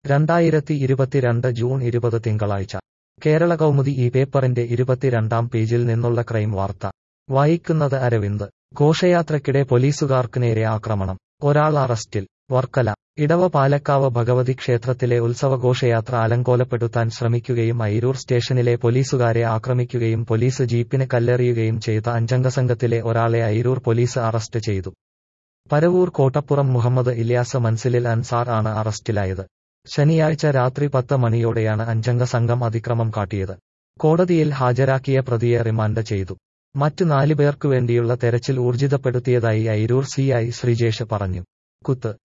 രണ്ടായിരത്തി ഇരുപത്തിരണ്ട് ജൂൺ ഇരുപത് തിങ്കളാഴ്ച കേരള കൗമുദി ഈ പേപ്പറിന്റെ ഇരുപത്തിരണ്ടാം പേജിൽ നിന്നുള്ള ക്രൈം വാർത്ത വായിക്കുന്നത് അരവിന്ദ് ഘോഷയാത്രയ്ക്കിടെ പോലീസുകാർക്ക് നേരെ ആക്രമണം ഒരാൾ അറസ്റ്റിൽ വർക്കല ഇടവ പാലക്കാവ് ഭഗവതി ക്ഷേത്രത്തിലെ ഉത്സവഘോഷയാത്ര അലങ്കോലപ്പെടുത്താൻ ശ്രമിക്കുകയും അയിരൂർ സ്റ്റേഷനിലെ പോലീസുകാരെ ആക്രമിക്കുകയും പോലീസ് ജീപ്പിന് കല്ലെറിയുകയും ചെയ്ത അഞ്ചംഗ സംഘത്തിലെ ഒരാളെ അയിരൂർ പോലീസ് അറസ്റ്റ് ചെയ്തു പരവൂർ കോട്ടപ്പുറം മുഹമ്മദ് ഇല്യാസ് മൻസിലിൽ അൻസാർ ആണ് അറസ്റ്റിലായത് ശനിയാഴ്ച രാത്രി പത്ത് മണിയോടെയാണ് അഞ്ചംഗ സംഘം അതിക്രമം കാട്ടിയത് കോടതിയിൽ ഹാജരാക്കിയ പ്രതിയെ റിമാൻഡ് ചെയ്തു മറ്റു നാലുപേർക്കു വേണ്ടിയുള്ള തെരച്ചിൽ ഊർജിതപ്പെടുത്തിയതായി അയിരൂർ സിഐ ശ്രീജേഷ് പറഞ്ഞു കുത്ത്